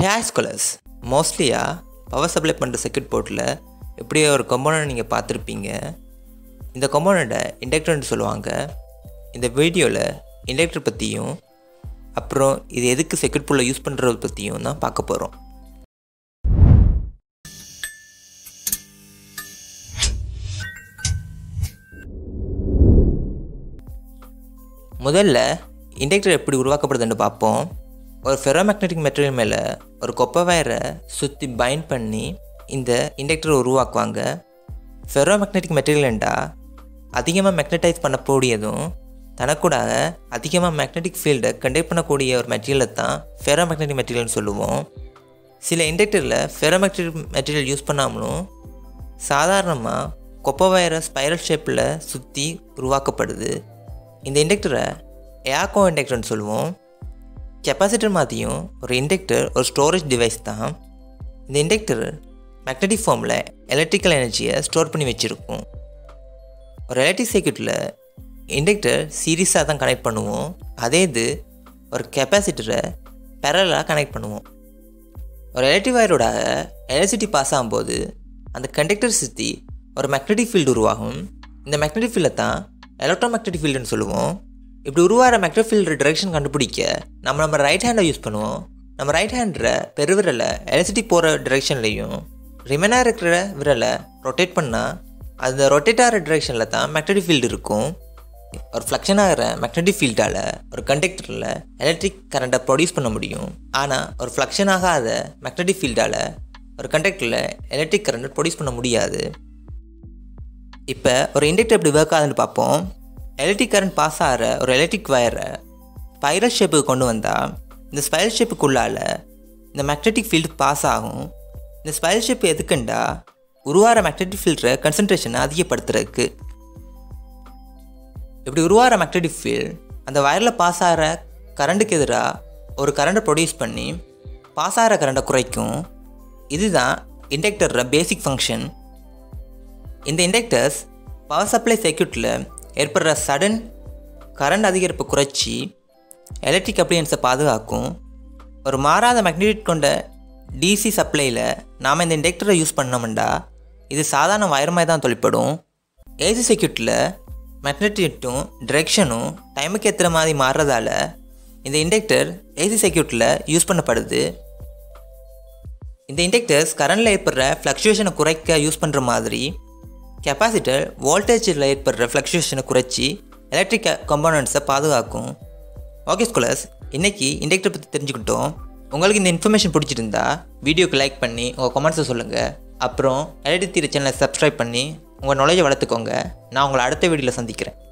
hair ஸ்கொலர்ஸ் மோஸ்ட்லியாக power supply பண்ணுற சர்க்யூட் போர்ட்டில் இப்படியே ஒரு கம்போனண்ட் நீங்கள் பார்த்துருப்பீங்க இந்த கம்போனண்ட்டை இண்டக்டர்னு சொல்லுவாங்க இந்த வீடியோவில் இண்டக்டர் பற்றியும் அப்புறம் இது எதுக்கு சர்க்யூட் போர்டில் யூஸ் பண்ணுறது பற்றியும் தான் பார்க்க போகிறோம் முதல்ல இண்டக்டர் எப்படி உருவாக்கப்படுதுன்னு பார்ப்போம் ஒரு ஃபெரோமேக்னெட்டிக் மெட்டீரியல் மேலே ஒரு கொப்பை வயரை சுற்றி பைண்ட் பண்ணி இந்த இண்டக்டரை உருவாக்குவாங்க ஃபெரோமேக்னெட்டிக் மெட்டீரியல்ண்டா அதிகமாக மேக்னடைஸ் பண்ணக்கூடியதும் தனக்கூடாக அதிகமாக மேக்னெட்டிக் ஃபீல்டை கண்டக்ட் பண்ணக்கூடிய ஒரு மெட்டீரியலை தான் ஃபெரோமேக்னெட்டிக் மெட்டீரியல்னு சொல்லுவோம் சில இண்டக்டரில் ஃபெரோமேக்னெட்டிக் மெட்டீரியல் யூஸ் பண்ணாமலும் சாதாரணமாக கொப்பை வயரை ஸ்பைரல் ஷேப்பில் சுற்றி உருவாக்கப்படுது இந்த இண்டக்டரை ஏக்கோ இண்டக்டர்னு சொல்லுவோம் கெப்பாசிட்டர் மாதிரியும் ஒரு இண்டக்டர் ஒரு ஸ்டோரேஜ் டிவைஸ் தான் இந்த இண்டக்டர் மேக்னெட்டிக் ஃபார்மில் எலக்ட்ரிக்கல் எனர்ஜியை ஸ்டோர் பண்ணி வச்சுருக்கும் ஒரு எலக்ட்ரிக் சர்க்யூட்டில் இண்டக்டர் சீரியஸாக தான் கனெக்ட் பண்ணுவோம் அதே இது ஒரு கெப்பாசிட்டரை பேரலாக கனெக்ட் பண்ணுவோம் ஒரு எலக்ட்ரிக் வயரோட எலக்ட்ரிசிட்டி பாஸ் ஆகும்போது அந்த கண்டக்டர் சுற்றி ஒரு மேக்னெட்டிக் ஃபீல்டு உருவாகும் இந்த மேக்னெட்டிக் ஃபீல்டை தான் எலக்ட்ரோ மேக்னெட்டிக் ஃபீல்டுன்னு சொல்லுவோம் இப்படி உருவாகிற மேக்னெட்டிக் ஃபீல்டு டிரெக்ஷன் கண்டுபிடிக்க நம்ம நம்ம ரைட் ஹேண்டை யூஸ் பண்ணுவோம் நம்ம ரைட் ஹேண்டில் பெருவிரலை எலக்ட்ரிசிட்டி போகிற டிரெக்ஷன்லையும் ரிமைனாக இருக்கிற விரலை ரொட்டேட் பண்ணால் அந்த ரொட்டேட் ஆகிற டிரெக்ஷனில் தான் மேக்னெட்டிக் ஃபீல்டு இருக்கும் ஒரு ஃப்ளக்ஷன் ஆகிற மேக்னெட்டிக் ஃபீல்டால் ஒரு கண்டக்டரில் எலக்ட்ரிக் கரண்ட்டை ப்ரொடியூஸ் பண்ண முடியும் ஆனால் ஒரு ஃப்ளக்ஷன் ஆகாத மேக்னெட்டிக் ஃபீல்டால் ஒரு கண்டக்டரில் எலக்ட்ரிக் கரண்ட்டை ப்ரொடியூஸ் பண்ண முடியாது இப்போ ஒரு இண்டக்டர் எப்படி ஒர்க் ஆகுதுன்னு பார்ப்போம் எலக்ட்ரிக் கரண்ட் பாஸ் ஆகிற ஒரு எலக்ட்ரிக் வயரை ஸ்பைரல் ஷேப்புக்கு கொண்டு வந்தால் இந்த ஸ்பைரல் ஷேப்புக்குள்ளால் இந்த மேக்னெட்டிக் ஃபீல்டு பாஸ் ஆகும் இந்த ஸ்பைரல் ஷேப் எதுக்குண்டா உருவாகிற மேக்னெட்டிக் ஃபீல்டரை கன்சன்ட்ரேஷனை அதிகப்படுத்துறதுக்கு இப்படி உருவாகிற மேக்னெட்டிக் ஃபீல்டு அந்த வயரில் பாஸ் ஆகிற கரண்ட்டுக்கு எதிராக ஒரு கரண்ட்டை ப்ரொடியூஸ் பண்ணி பாஸ் ஆகிற கரண்ட்டை குறைக்கும் இதுதான் இண்டக்டரோட பேசிக் ஃபங்க்ஷன் இந்த இண்டக்டர்ஸ் பவர் சப்ளை சர்க்யூட்டில் ஏற்படுற சடன் கரண்ட் அதிகரிப்பை குறைச்சி எலக்ட்ரிக் அப்ளையன்ஸை பாதுகாக்கும் ஒரு மாறாத மேக்னெட்டிக் கொண்ட டிசி சப்ளையில் நாம் இந்த இண்டக்டரை யூஸ் பண்ணோம்டா இது சாதாரண வயரமாக தான் தொழிற்படும் ஏசி சர்க்யூட்டில் மேக்னெட்டிக்கும் டிரெக்ஷனும் டைமுக்கு ஏற்றுற மாதிரி மாறுறதால இந்த இண்டக்டர் ஏசி சர்க்யூட்டில் யூஸ் பண்ணப்படுது இந்த இண்டக்டர்ஸ் கரண்டில் ஏற்படுற ஃப்ளக்சுவேஷனை குறைக்க யூஸ் பண்ணுற மாதிரி கெப்பாசிட்டர் வோல்டேஜில் ஏற்படுற ஃப்ளக்சுவேஷனை குறைச்சி எலக்ட்ரிக் கம்போனன்ட்ஸை பாதுகாக்கும் ஓகே ஸ்கூலர்ஸ் இன்றைக்கி இண்டக்டர் பற்றி தெரிஞ்சுக்கிட்டோம் உங்களுக்கு இந்த இன்ஃபர்மேஷன் பிடிச்சிருந்தா வீடியோக்கு லைக் பண்ணி உங்கள் கமெண்ட்ஸை சொல்லுங்கள் அப்புறம் எலக்ட்ரிக் தீர சேனலை சப்ஸ்கிரைப் பண்ணி உங்கள் நாலேஜை வளர்த்துக்கோங்க நான் உங்களை அடுத்த வீடியோவில் சந்திக்கிறேன்